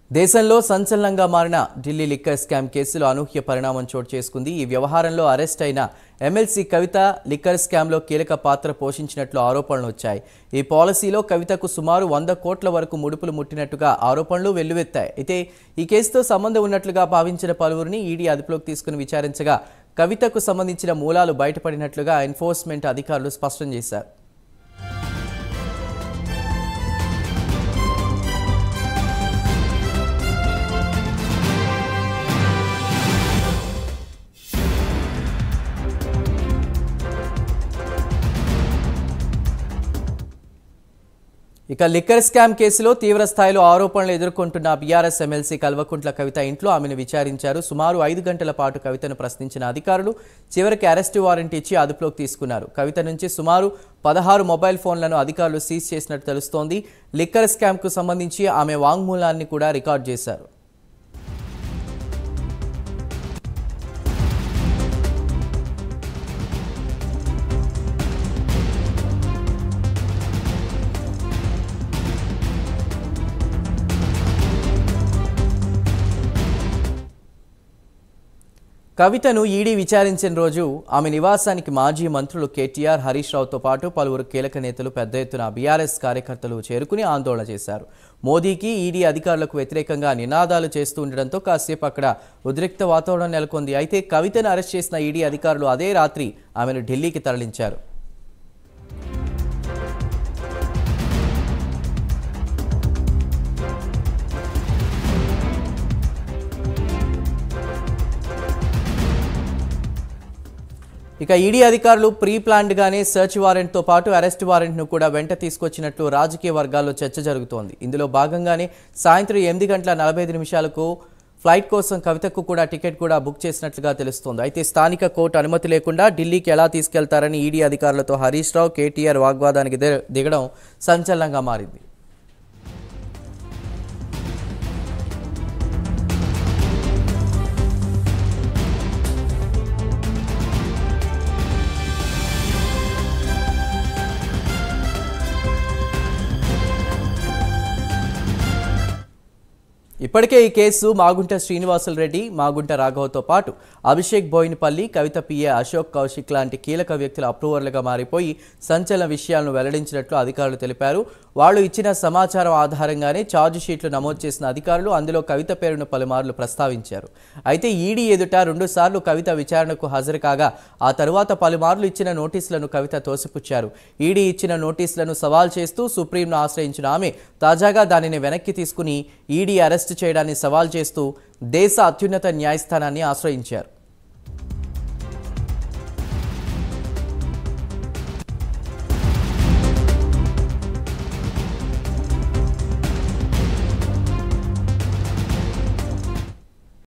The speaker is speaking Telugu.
దేశంలో సంచలనంగా మారిన ఢిల్లీ లిక్కర్ స్కామ్ కేసులో అనూహ్య పరిణామం చోటు చేసుకుంది ఈ వ్యవహారంలో అరెస్ట్ అయిన ఎమ్మెల్సీ కవిత లిక్కర్ స్కామ్లో కీలక పాత్ర పోషించినట్లు ఆరోపణలు వచ్చాయి ఈ పాలసీలో కవితకు సుమారు వంద కోట్ల వరకు ముడుపులు ముట్టినట్టుగా ఆరోపణలు వెల్లువెత్తాయి అయితే ఈ కేసుతో సంబంధం ఉన్నట్లుగా భావించిన పలువురిని ఈడీ అదుపులోకి తీసుకుని విచారించగా కవితకు సంబంధించిన మూలాలు బయటపడినట్లుగా ఎన్ఫోర్స్మెంట్ అధికారులు స్పష్టం చేశారు ఇక లిక్కర్ స్కామ్ కేసులో తీవ్ర స్థాయిలో ఆరోపణలు ఎదుర్కొంటున్న బీఆర్ఎస్ ఎమ్మెల్సీ కల్వకుంట్ల కవిత ఇంట్లో ఆమెను విచారించారు సుమారు ఐదు గంటల పాటు కవితను ప్రశ్నించిన అధికారులు చివరికి అరెస్టు వారెంట్ ఇచ్చి అదుపులోకి తీసుకున్నారు కవిత నుంచి సుమారు పదహారు మొబైల్ ఫోన్లను అధికారులు సీజ్ చేసినట్టు తెలుస్తోంది లిక్కర్ స్కామ్కు సంబంధించి ఆమె వాంగ్మూలాన్ని కూడా రికార్డ్ చేశారు కవితను ఈడీ విచారించిన రోజు ఆమె నివాసానికి మాజీ మంత్రులు కేటీఆర్ హరీష్ రావుతో పాటు పలువురు కీలక నేతలు పెద్ద ఎత్తున బీఆర్ఎస్ కార్యకర్తలు చేరుకుని ఆందోళన చేశారు మోదీకి ఈడీ అధికారులకు వ్యతిరేకంగా నినాదాలు చేస్తూ ఉండడంతో కాసేపు అక్కడ ఉద్రిక్త వాతావరణం నెలకొంది అయితే కవితను అరెస్ట్ చేసిన ఈడీ అధికారులు అదే రాత్రి ఆమెను ఢిల్లీకి తరలించారు ఇక ఈడీ అధికారులు ప్రీ ప్లాన్డ్ గానే సెర్చ్ వారెంట్ తో పాటు అరెస్ట్ వారెంట్ ను కూడా వెంట తీసుకొచ్చినట్లు రాజకీయ వర్గాల్లో చర్చ జరుగుతోంది ఇందులో భాగంగానే సాయంత్రం ఎనిమిది గంటల నలభై ఐదు నిమిషాలకు ఫ్లైట్ కోసం కవితకు కూడా టికెట్ కూడా బుక్ చేసినట్లుగా తెలుస్తోంది అయితే స్థానిక కోర్టు అనుమతి లేకుండా ఢిల్లీకి ఎలా తీసుకెళ్తారని ఈడీ అధికారులతో హరీష్ రావు కేటీఆర్ వాగ్వాదానికి ది- దిగడం సంచలనంగా మారింది ఇప్పటికే ఈ కేసు మాగుంట శ్రీనివాసులు రెడ్డి మాగుంట రాఘవతో పాటు అభిషేక్ బోయినపల్లి కవిత పిఏ అశోక్ కౌశిక్ లాంటి కీలక వ్యక్తుల అప్రూవర్లుగా మారిపోయి సంచలన విషయాలను వెల్లడించినట్లు అధికారులు తెలిపారు వాళ్ళు ఇచ్చిన సమాచారం ఆధారంగానే ఛార్జ్ షీట్లు నమోదు చేసిన అధికారులు అందులో కవిత పేరును పలుమార్లు ప్రస్తావించారు అయితే ఈడీ ఎదుట రెండుసార్లు కవిత విచారణకు హాజరు కాగా ఆ తరువాత పలుమార్లు ఇచ్చిన నోటీసులను కవిత తోసిపుచ్చారు ఈడీ ఇచ్చిన నోటీసులను సవాల్ చేస్తూ సుప్రీంను ఆశ్రయించిన ఆమె తాజాగా దానిని వెనక్కి తీసుకుని ఈడీ అరెస్టు చేయడాన్ని సవాల్ చేస్తూ దేశ అత్యున్నత న్యాయస్థానాన్ని ఆశ్రయించారు